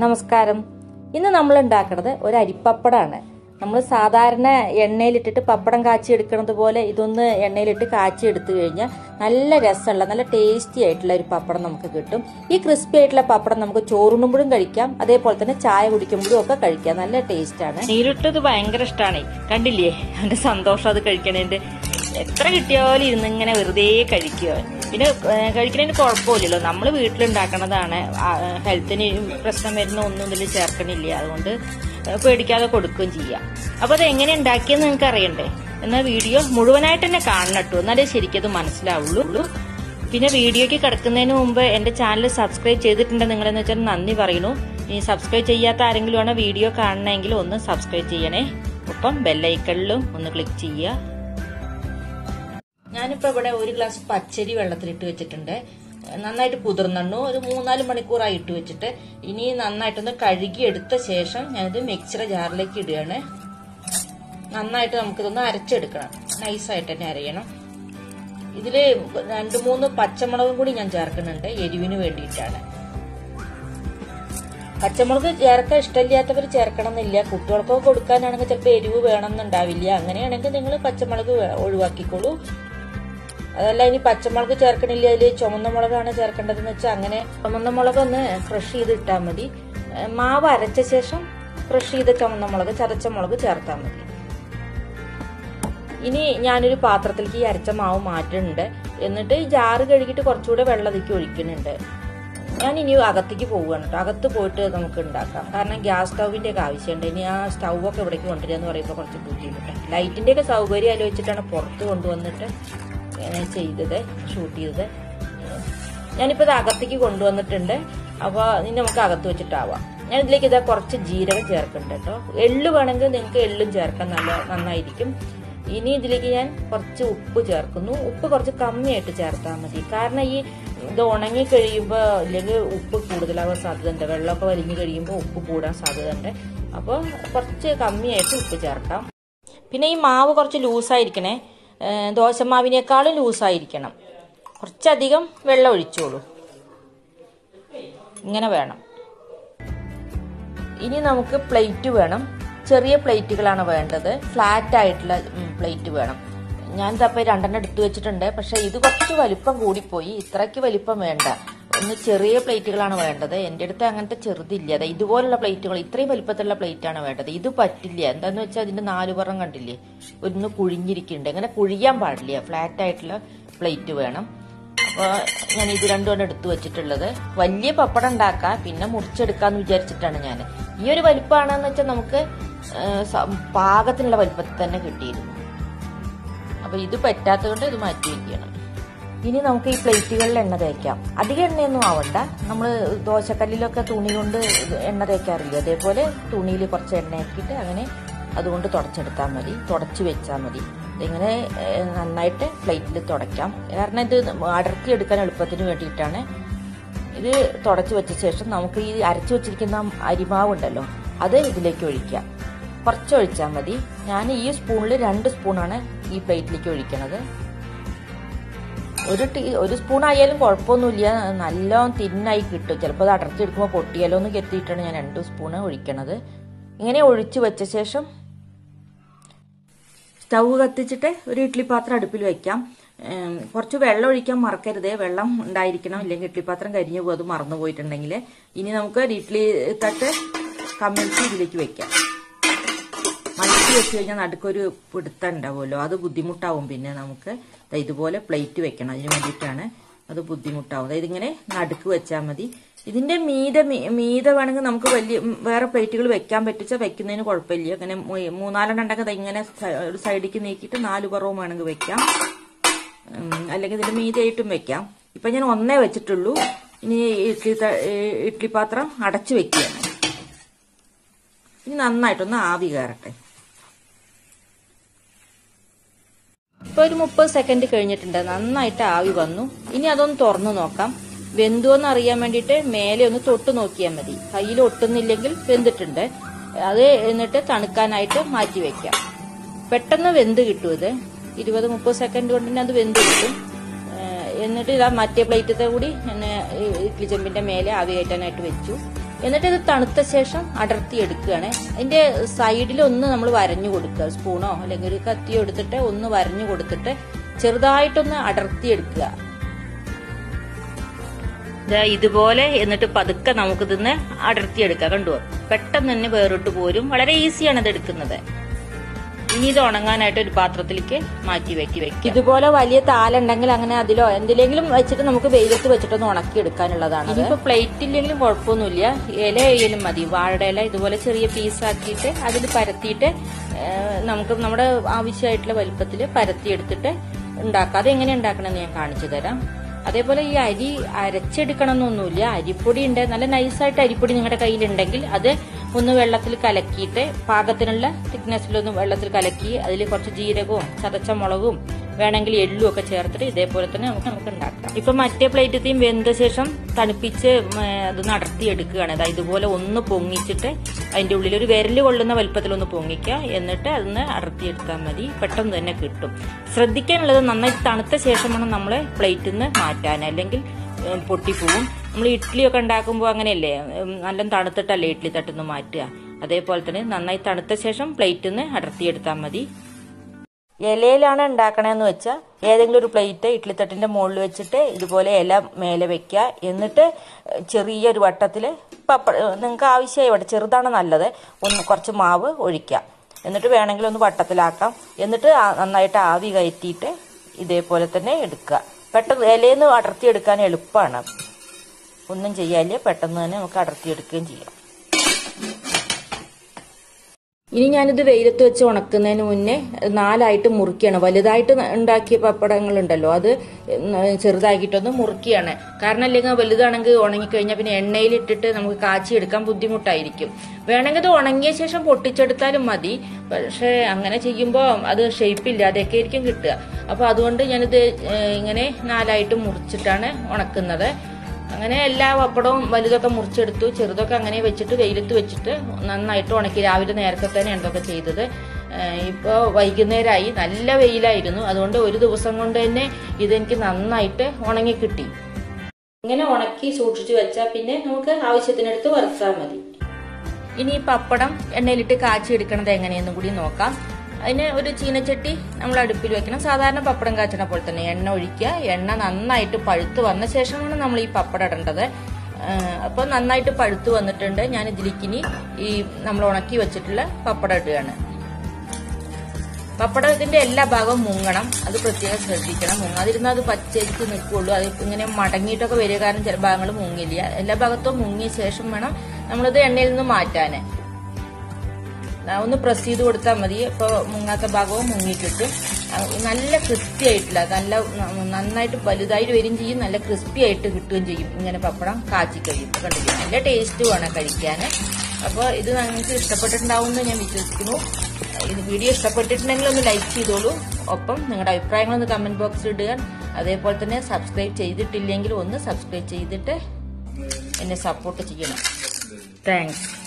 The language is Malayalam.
നമസ്കാരം ഇന്ന് നമ്മൾ ഉണ്ടാക്കുന്നത് ഒരു അരിപ്പപ്പടാണ് നമ്മൾ സാധാരണ എണ്ണയിലിട്ടിട്ട് പപ്പടം കാച്ചി എടുക്കുന്നത് പോലെ ഇതൊന്ന് എണ്ണയിലിട്ട് കാച്ചി എടുത്തു കഴിഞ്ഞാൽ നല്ല രസമുള്ള നല്ല ടേസ്റ്റി ആയിട്ടുള്ള ഒരു പപ്പടം നമുക്ക് കിട്ടും ഈ ക്രിസ്പി ആയിട്ടുള്ള പപ്പടം നമുക്ക് ചോറുണ്ണുമ്പോഴും കഴിക്കാം അതേപോലെ തന്നെ ചായ കുടിക്കുമ്പോഴും ഒക്കെ കഴിക്കാം നല്ല ടേസ്റ്റാണ് നീരിട്ടത് ഭയങ്കര ഇഷ്ടമാണ് കണ്ടില്ലേ എന്റെ സന്തോഷം അത് കഴിക്കണേന്റെ എത്ര കിട്ടിയാലും ഇരുന്ന് ഇങ്ങനെ വെറുതെ കഴിക്കുക പിന്നെ ഏഹ്, കഴിക്കണതിന് കുഴപ്പമില്ലല്ലോ നമ്മൾ വീട്ടിലുണ്ടാക്കണതാണ് ആ, ഹെൽത്തിന് പ്രശ്നം വരുന്ന ഒന്നും ഇതിൽ ചേർക്കണില്ല അതുകൊണ്ട് ഏഹ്, പേടിക്കാതെ കൊടുക്കുകയും ചെയ്യാം അപ്പൊ അത് എങ്ങനെ ഉണ്ടാക്കിയെന്ന് നിങ്ങൾക്ക് അറിയണ്ടേ എന്നാൽ വീഡിയോ മുഴുവനായിട്ട് തന്നെ കാണണം കേട്ടോ എന്നാലേ ശരിക്കത് മനസ്സിലാവുള്ളൂ പിന്നെ വീഡിയോയ്ക്ക് കിടക്കുന്നതിന് മുമ്പ് എന്റെ ചാനൽ സബ്സ്ക്രൈബ് ചെയ്തിട്ടുണ്ട് നിങ്ങളെന്ന് വെച്ചാൽ നന്ദി പറയുന്നു ഈ സബ്സ്ക്രൈബ് ചെയ്യാത്ത ആരെങ്കിലും ആണ് വീഡിയോ കാണണമെങ്കിൽ ഒന്ന് സബ്സ്ക്രൈബ് ചെയ്യണേ ഒപ്പം ബെല്ലൈക്കണിലും ഒന്ന് ക്ലിക്ക് ചെയ്യുക ഞാനിപ്പോ ഇവിടെ ഒരു ഗ്ലാസ് പച്ചരി വെള്ളത്തിലിട്ട് വെച്ചിട്ടുണ്ട് നന്നായിട്ട് കുതിർന്നു ഒരു മൂന്നാല് മണിക്കൂറായി ഇട്ട് വെച്ചിട്ട് ഇനി നന്നായിട്ടൊന്ന് കഴുകി എടുത്ത ശേഷം ഞാനിത് മിക്സിയുടെ ജാറിലേക്ക് ഇടുകയാണ് നന്നായിട്ട് നമുക്കിതൊന്ന് അരച്ചെടുക്കണം നൈസായിട്ട് തന്നെ അരയണം ഇതില് രണ്ട് മൂന്ന് പച്ചമുളകും കൂടി ഞാൻ ചേർക്കുന്നുണ്ട് എരിവിന് വേണ്ടിയിട്ടാണ് പച്ചമുളക് ചേർക്കാൻ ഇഷ്ടമില്ലാത്തവർ ചേർക്കണം എന്നില്ല കുട്ടികൾക്കൊക്കെ കൊടുക്കാനാണെങ്കിൽ ചിലപ്പോൾ എരിവ് വേണമെന്നുണ്ടാവില്ല അങ്ങനെയാണെങ്കിൽ നിങ്ങൾ പച്ചമുളക് വേ- ഒഴിവാക്കിക്കോളൂ അതല്ല ഇനി പച്ചമുളക് ചേർക്കണില്ല അതിൽ ചുമന്ന മുളകാണ് ചേർക്കേണ്ടതെന്ന് വെച്ചാൽ അങ്ങനെ ചുമന്ന മുളക് ഒന്ന് ക്രഷ് ചെയ്ത് ഇട്ടാൽ മതി ഏഹ് മാവ് അരച്ച ശേഷം ക്രഷ് ചെയ്ത ചുമന്ന മുളക് ചതച്ച മുളക് ചേർത്താൽ മതി ഇനി ഞാനൊരു പാത്രത്തിലേക്ക് ഈ അരച്ച മാവ് മാറ്റുന്നുണ്ട് എന്നിട്ട് ഈ ജാറ് കഴുകിയിട്ട് കുറച്ചുകൂടെ വെള്ളത്തിലേക്ക് ഒഴിക്കുന്നുണ്ട് ഞാൻ ഇനി അകത്തേക്ക് പോവുകയാണ് കേട്ടോ അകത്ത് പോയിട്ട് നമുക്ക് ഉണ്ടാക്കാം കാരണം ഗ്യാസ് സ്റ്റൗവിന്റെ ഒക്കെ ആവശ്യമുണ്ട് ഇനി ആ സ്റ്റൗവൊക്കെ ഇവിടേക്ക് കൊണ്ടുവരിക എന്ന് പറയുമ്പോൾ കുറച്ച് ബുദ്ധിമുട്ടാണ് ലൈറ്റിന്റെ ഒക്കെ സൗകര്യം ആലോചിച്ചിട്ടാണ് പുറത്ത് കൊണ്ടുവന്നിട്ട് ഏ, ചെയ്തത് ഷൂട്ട് ചെയ്തത് ഞാനിപ്പോൾ ഇത് അകത്തേക്ക് കൊണ്ടുവന്നിട്ടുണ്ട് അപ്പോൾ ഇനി നമുക്ക് അകത്ത് വെച്ചിട്ടാവാം ഞാൻ ഇതിലേക്ക് ഇതാ കുറച്ച് ജീരകം ചേർക്കുന്നുണ്ട് കേട്ടോ എള്ള് വേണമെങ്കിൽ നിങ്ങൾക്ക് എള്ളും ചേർക്കാൻ നല്ല നന്നായിരിക്കും ഇനി ഇതിലേക്ക് ഞാൻ കുറച്ച് ഉപ്പ് ചേർക്കുന്നു ഉപ്പ് കുറച്ച് കമ്മിയായിട്ട് ചേർത്താൽ മതി കാരണം ഈ ഇത് ഉണങ്ങി കഴിയുമ്പോൾ ഇല്ലെങ്കിൽ ഉപ്പ് കൂടുതലാവാൻ സാധ്യതയുണ്ട് വെള്ളമൊക്കെ വലിഞ്ഞു കഴിയുമ്പോൾ ഉപ്പ് കൂടാൻ സാധ്യതയുണ്ട് അപ്പോൾ കുറച്ച് കമ്മിയായിട്ട് ഉപ്പ് ചേർക്കാം പിന്നെ ഈ മാവ് കുറച്ച് ലൂസായിരിക്കണേ ഏഹ് ദോശമാവിനേക്കാളും ലൂസായിരിക്കണം കുറച്ചധികം വെള്ളം ഒഴിച്ചോളൂ ഇങ്ങനെ വേണം ഇനി നമുക്ക് പ്ലേറ്റ് വേണം ചെറിയ പ്ലേറ്റുകളാണ് വേണ്ടത് ഫ്ലാറ്റ് ആയിട്ടുള്ള പ്ലേറ്റ് വേണം ഞാൻ ഇതപ്പോൾ രണ്ടെണ്ണം എടുത്തു വെച്ചിട്ടുണ്ട് പക്ഷെ ഇത് കുറച്ച് വലിപ്പം കൂടിപ്പോയി ഇത്രയ്ക്ക് വലിപ്പം വേണ്ട ഒന്ന് ചെറിയ പ്ലേറ്റുകളാണ് വേണ്ടത് എൻ്റെ അടുത്ത് അങ്ങനത്തെ ചെറുതില്ല അതെ ഇതുപോലുള്ള പ്ലേറ്റുകൾ ഇത്രയും വലിപ്പത്തിലുള്ള പ്ലേറ്റ് ആണ് വേണ്ടത് ഇത് പറ്റില്ല എന്താന്ന് വെച്ചാൽ അതിന്റെ നാല് പുറം കണ്ടില്ലേ ഒന്ന് കുഴിഞ്ഞിരിക്കുന്നുണ്ട് അങ്ങനെ കുഴിയാൻ പാടില്ല ഫ്ലാറ്റ് ആയിട്ടുള്ള പ്ലേറ്റ് വേണം അപ്പോൾ ഞാൻ ഇത് രണ്ടുമാണ് എടുത്തു വെച്ചിട്ടുള്ളത് വലിയ പപ്പടം ഉണ്ടാക്കാം പിന്നെ മുറിച്ചെടുക്കാന്ന് വിചാരിച്ചിട്ടാണ് ഞാൻ ഈ ഒരു വലിപ്പമാണെന്ന് വെച്ചാൽ നമുക്ക് ആ, സ- പാകത്തിനുള്ള വലിപ്പത്തിൽ തന്നെ കിട്ടിയിരുന്നു അപ്പൊ ഇത് പറ്റാത്തത് കൊണ്ട് ഇത് മാറ്റി വയ്ക്കണം ഇനി നമുക്ക് ഈ പ്ലേറ്റുകളിൽ എണ്ണ തേക്കാം അധികം എണ്ണയൊന്നും ആവണ്ട നമ്മൾ ദോശക്കല്ലിലൊക്കെ തുണി കൊണ്ട് ഇത് എണ്ണ തേക്കാറില്ല അതേപോലെ തുണിയിൽ കുറച്ച് എണ്ണ ആക്കിയിട്ട് അങ്ങനെ അതുകൊണ്ട് തുടച്ചെടുത്താൽ മതി തുടച്ച് വെച്ചാൽ മതി ഇതിങ്ങനെ ഏഹ്, നന്നായിട്ട് പ്ലേറ്റിൽ തുടയ്ക്കാം കാരണം ഇത് അടർത്തി എടുക്കാൻ എളുപ്പത്തിന് വേണ്ടിയിട്ടാണ് ഇത് തുടച്ച് വെച്ച ശേഷം നമുക്ക് ഈ അരച്ചു വെച്ചിരിക്കുന്ന അരിമാവ് ഉണ്ടല്ലോ അത് ഇതിലേക്ക് ഒഴിക്കാം കുറച്ച് ഒഴിച്ചാൽ മതി ഞാൻ ഈ സ്പൂണിൽ രണ്ട് സ്പൂണാണ് ഈ പ്ലേറ്റിലേക്ക് ഒഴിക്കണത് ഒരു ടീ ഒരു സ്പൂൺ ആയാലും കുഴപ്പമൊന്നുമില്ല നല്ലോണം തിന്നായി കിട്ടും ചിലപ്പോൾ അത് അടർത്തി എടുക്കുമ്പോൾ പൊട്ടിയാലോ എന്ന് കെത്തിയിട്ടാണ് ഞാൻ രണ്ട് സ്പൂണ് ഒഴിക്കണത് ഇങ്ങനെ ഒഴിച്ചു വെച്ച ശേഷം സ്റ്റൗ കത്തിച്ചിട്ട് ഒരു ഇഡ്ഡലി പാത്രം അടുപ്പിൽ വെക്കാം ഏം, കുറച്ച് വെള്ളം ഒഴിക്കാൻ മറക്കരുത് വെള്ളം ഉണ്ടായിരിക്കണം ഇല്ലെങ്കിൽ ഇഡ്ഡലി പാത്രം കരിഞ്ഞു പോകും അത് മറന്നു പോയിട്ടുണ്ടെങ്കിൽ ഇനി നമുക്ക് ഒരു ഇഡ്ഡലി തട്ട് കമ്മിഴ്ത്തി ഇതിലേക്ക് വെക്കാം മലക്കി വെച്ച് കഴിഞ്ഞാൽ നടുക്കൊരു പിടുത്തം ഉണ്ടാവുമല്ലോ അത് ബുദ്ധിമുട്ടാവും പിന്നെ നമുക്ക് ദാ ഇതുപോലെ പ്ലേറ്റ് വെക്കണം അതിന് വേണ്ടിയിട്ടാണ് അത് ബുദ്ധിമുട്ടാവും അതായത് ഇങ്ങനെ നടുക്ക് വെച്ചാൽ മതി ഇതിന്റെ മീതെ മീ- മീതെ വേണമെങ്കിൽ നമുക്ക് വലിയ ഉം, വേറെ പ്ലേറ്റുകൾ വെക്കാൻ പറ്റിച്ചാൽ വെക്കുന്നതിന് കുഴപ്പമില്ല അങ്ങനെ മൂ- മൂന്നാലെണ്ണം ഉണ്ടെങ്കിൽ ദാ ഇങ്ങനെ സ- ഒരു സൈഡിലേക്ക് നീക്കിയിട്ട് നാല് പുറവും വേണമെങ്കിൽ വെക്കാം ഉം, അല്ലെങ്കിൽ ഇതിന്റെ മീതെയായിട്ടും വെക്കാം ഇപ്പൊ ഞാൻ ഒന്നേ വെച്ചിട്ടുള്ളൂ ഇനി ഇഡ്ഡലി ത- ഏ, ഇഡ്ഡലി പാത്രം അടച്ചു വെക്കുകയാണ് ഇനി നന്നായിട്ടൊന്ന് ആവി കയറട്ടെ ഇപ്പൊ ഒരു മുപ്പത് സെക്കൻഡ് കഴിഞ്ഞിട്ടുണ്ട് നന്നായിട്ട് ആവി വന്നു ഇനി അതൊന്ന് തുറന്നു നോക്കാം വെന്തുവെന്ന് അറിയാൻ വേണ്ടിയിട്ട് മേലെ ഒന്ന് തൊട്ട് നോക്കിയാൽ മതി കയ്യിൽ ഒട്ടുന്നില്ലെങ്കിൽ വെന്തിട്ടുണ്ട് അത് എന്നിട്ട് തണുക്കാനായിട്ട് മാറ്റി വെക്കാം പെട്ടെന്ന് വെന്ത് കിട്ടും ഇത് ഇരുപത് മുപ്പത് സെക്കൻഡ് കൊണ്ട് തന്നെ അത് വെന്ത് കിട്ടും ഏഹ് എന്നിട്ട് ഇതാ മറ്റേ പ്ലേറ്റത്തെ കൂടി ഞാൻ ഈ ഇഡ്ലി ചെമ്പിന്റെ മേലെ ആവി കയറ്റാനായിട്ട് വെച്ചു എന്നിട്ട് ഇത് തണുത്ത ശേഷം അടർത്തി എടുക്കുകയാണ് അതിന്റെ സൈഡിൽ ഒന്ന് നമ്മൾ വരഞ്ഞു കൊടുക്കുക സ്പൂണോ അല്ലെങ്കിൽ ഒരു കത്തിയോ എടുത്തിട്ട് ഒന്ന് വരഞ്ഞു കൊടുത്തിട്ട് ചെറുതായിട്ടൊന്ന് അടർത്തി എടുക്കുക ദാ ഇതുപോലെ എന്നിട്ട് പതുക്കെ നമുക്കിതിന്ന് അടർത്തിയെടുക്കാം കണ്ടു പെട്ടെന്ന് തന്നെ വേറിട്ട് പോരും വളരെ ഈസിയാണ് ഇത് എടുക്കുന്നത് ഇനി ഇത് ഉണങ്ങാനായിട്ട് ഒരു പാത്രത്തിലേക്ക് മാറ്റി വെക്കി വെക്കും ഇതുപോലെ വലിയ താലുണ്ടെങ്കിൽ അങ്ങനെ അതിലോ എന്തിലെങ്കിലും വെച്ചിട്ട് നമുക്ക് വെയിലത്ത് വെച്ചിട്ടൊന്ന് ഉണക്കി എടുക്കാനുള്ളതാണ് ഇനിയിപ്പോ പ്ലേറ്റ് ഇല്ലെങ്കിലും കുഴപ്പമൊന്നുമില്ല ഇല ആയാലും മതി വാഴയുടെ ഇല ഇതുപോലെ ചെറിയ പീസാക്കിയിട്ട് അതിൽ പരത്തിയിട്ട് ഏഹ്, നമുക്ക് നമ്മുടെ ആവശ്യമായിട്ടുള്ള വലുപ്പത്തിൽ പരത്തിയെടുത്തിട്ട് ഉണ്ടാക്കാം അതെങ്ങനെ ഉണ്ടാക്കണമെന്ന് ഞാൻ കാണിച്ചു തരാം അതേപോലെ ഈ അരി അരച്ചെടുക്കണം എന്നൊന്നുമില്ല അരിപ്പൊടി ഉണ്ട് നല്ല നൈസായിട്ട് അരിപ്പൊടി നിങ്ങളുടെ കയ്യിലുണ്ടെങ്കിൽ അത് ഒന്ന് വെള്ളത്തിൽ കലക്കിയിട്ട് പാകത്തിനുള്ള തിക്നെസ്സിലൊന്ന് വെള്ളത്തിൽ കലക്കി അതിൽ കുറച്ച് ജീരകവും ചതച്ച മുളകും വേണമെങ്കിൽ എള്ളും ഒക്കെ ചേർത്തിട്ട് ഇതേപോലെ തന്നെ നമുക്ക് നമുക്ക് ഉണ്ടാക്കാം ഇപ്പൊ മറ്റേ പ്ലേറ്റത്തെയും വെന്ത ശേഷം തണുപ്പിച്ച് ഉം, അത് നടത്തി എടുക്കുകയാണ് അതായത് ഇതുപോലെ ഒന്ന് പൊങ്ങിച്ചിട്ട് അതിന്റെ ഉള്ളിൽ ഒരു വിരല് കൊള്ളുന്ന വലുപ്പത്തിൽ ഒന്ന് പൊങ്ങിക്കുക എന്നിട്ട് അതൊന്ന് അടർത്തിയെടുത്താൽ മതി പെട്ടെന്ന് തന്നെ കിട്ടും ശ്രദ്ധിക്കാനുള്ളത് നന്നായി തണുത്ത ശേഷമാണ് നമ്മൾ പ്ലേറ്റിൽ നിന്ന് മാറ്റാൻ അല്ലെങ്കിൽ ഉം, പൊട്ടിപ്പോവും നമ്മൾ ഇഡ്ഡലിയൊക്കെ ഉണ്ടാക്കുമ്പോൾ അങ്ങനെയല്ലേ ഉം, നല്ല തണുത്തിട്ടല്ലേ ഇഡ്ഡലി തട്ടുന്ന് മാറ്റുക അതേപോലെ തന്നെ നന്നായി തണുത്ത ശേഷം പ്ലേറ്റിൽ നിന്ന് അടർത്തിയെടുത്താൽ മതി ഇലയിലാണ് ഉണ്ടാക്കണതെന്ന് വെച്ചാൽ ഏതെങ്കിലും ഒരു പ്ലേറ്റ് ഇഡ്ഡലിത്തട്ടിന്റെ മുകളിൽ വെച്ചിട്ട് ഇതുപോലെ ഇല മേലെ വെക്കുക എന്നിട്ട് ചെറിയൊരു വട്ടത്തിൽ പപ്പ നിങ്ങൾക്ക് ആവശ്യമായി വട്ടം ചെറുതാണ് നല്ലത് ഒന്ന് കുറച്ച് മാവ് ഒഴിക്കുക എന്നിട്ട് വേണമെങ്കിൽ ഒന്ന് വട്ടത്തിലാക്കാം എന്നിട്ട് ആ- നന്നായിട്ട് ആവി കയറ്റിയിട്ട് ഇതേപോലെ തന്നെ എടുക്കുക പെട്ടെന്ന് ഇലയിൽ അടർത്തി എടുക്കാൻ എളുപ്പമാണ് ഒന്നും ചെയ്യാല്ലേ പെട്ടെന്ന് തന്നെ നമുക്ക് അടർത്തിയെടുക്കുകയും ചെയ്യാം ഇനി ഞാനിത് വെയിലത്ത് വെച്ച് ഉണക്കുന്നതിന് മുന്നേ നാലായിട്ട് മുറിക്കുകയാണ് വലുതായിട്ട് ഉണ്ടാക്കിയ പപ്പടങ്ങളുണ്ടല്ലോ അത് ചെറുതാക്കിയിട്ടൊന്ന് മുറിക്കുകയാണ് കാരണം അല്ലെങ്കിൽ വലുതാണെങ്കിൽ ഉണങ്ങിക്കഴിഞ്ഞാൽ പിന്നെ എണ്ണയിലിട്ടിട്ട് നമുക്ക് കാച്ചിയെടുക്കാൻ ബുദ്ധിമുട്ടായിരിക്കും വേണമെങ്കിൽ ഇത് ഉണങ്ങിയ ശേഷം പൊട്ടിച്ചെടുത്താലും മതി പക്ഷേ അങ്ങനെ ചെയ്യുമ്പോൾ അത് ഷേപ്പ് ഇല്ലാതെയൊക്കെ ആയിരിക്കും കിട്ടുക അപ്പോൾ അതുകൊണ്ട് ഞാനിത് ഏഹ്, ഇങ്ങനെ നാലായിട്ട് മുറിച്ചിട്ടാണ് ഉണക്കുന്നത് അങ്ങനെ എല്ലാ പപ്പടവും വലുതൊക്കെ മുറിച്ചെടുത്തു ചെറുതൊക്കെ അങ്ങനെ വെച്ചിട്ട് വെയിലത്ത് വെച്ചിട്ട് നന്നായിട്ട് ഉണക്കി രാവിലെ നേരത്തെ തന്നെയാണ് ഇതൊക്കെ ചെയ്തത് ഇപ്പോൾ വൈകുന്നേരമായി നല്ല വെയിലായിരുന്നു അതുകൊണ്ട് ഒരു ദിവസം കൊണ്ട് തന്നെ ഇതെനിക്ക് നന്നായിട്ട് ഉണങ്ങി കിട്ടി ഇങ്ങനെ ഉണക്കി സൂക്ഷിച്ചു വെച്ചാൽ പിന്നെ നമുക്ക് ആവശ്യത്തിനടുത്ത് വറുത്താൽ മതി ഇനി ഈ പപ്പടം എണ്ണയിലിട്ട് കാച്ചി എടുക്കണത് എങ്ങനെയെന്നും കൂടി നോക്കാം അതിന് ഒരു ചീനച്ചട്ടി നമ്മൾ അടുപ്പിൽ വെക്കണം സാധാരണ പപ്പടം കാച്ചണ പോലെ തന്നെ എണ്ണ ഒഴിക്കുക എണ്ണ നന്നായിട്ട് പഴുത്ത് വന്ന ശേഷമാണ് നമ്മൾ ഈ പപ്പടം ഇടേണ്ടത് അപ്പോൾ നന്നായിട്ട് പഴുത്ത് വന്നിട്ടുണ്ട് ഞാൻ ഇതിലേക്കിനി ഈ നമ്മൾ ഉണക്കി വെച്ചിട്ടുള്ള പപ്പടം ഇടുകയാണ് പപ്പടത്തിന്റെ എല്ലാ ഭാഗവും മുങ്ങണം അത് പ്രത്യേകം ശ്രദ്ധിക്കണം മുങ്ങാതിരുന്നാൽ അത് പച്ചരിക്ക് നിൽക്കുള്ളൂ അത് ഇങ്ങനെ മടങ്ങിയിട്ടൊക്കെ വരിക കാരണം ചില ഭാഗങ്ങൾ മുങ്ങില്ല എല്ലാ ഭാഗത്തും മുങ്ങിയ ശേഷം വേണം നമ്മളിത് എണ്ണയിൽ നിന്ന് മാറ്റാൻ ആ, ഒന്ന് പ്രസ് ചെയ്ത് കൊടുത്താൽ മതി ഇപ്പോൾ മുങ്ങാത്ത ഭാഗവും മുങ്ങിയിട്ടിട്ട് ആ, നല്ല ക്രിസ്പി ആയിട്ടില്ല നല്ല ന- നന്നായിട്ട് വലുതായിട്ട് വരികയും ചെയ്യും നല്ല ക്രിസ്പി ആയിട്ട് കിട്ടുകയും ചെയ്യും ഇങ്ങനെ പപ്പടം കാച്ചി കഴിയും കണ്ടില്ലേ നല്ല ടേസ്റ്റ് വേണം കഴിക്കാൻ അപ്പോൾ ഇത് നിങ്ങൾക്ക് ഇഷ്ടപ്പെട്ടിട്ടുണ്ടാവും എന്ന് ഞാൻ വിശ്വസിക്കുന്നു ഇത് വീഡിയോ ഇഷ്ടപ്പെട്ടിട്ടുണ്ടെങ്കിൽ ഒന്ന് ലൈക്ക് ചെയ്തോളൂ ഒപ്പം നിങ്ങളുടെ അഭിപ്രായങ്ങളൊന്ന് കമന്റ് ബോക്സിൽ ഇടുക അതേപോലെ തന്നെ സബ്സ്ക്രൈബ് ചെയ്തിട്ടില്ലെങ്കിൽ ഒന്ന് സബ്സ്ക്രൈബ് ചെയ്തിട്ട് എന്നെ സപ്പോർട്ട് ചെയ്യണം താങ്ക്സ്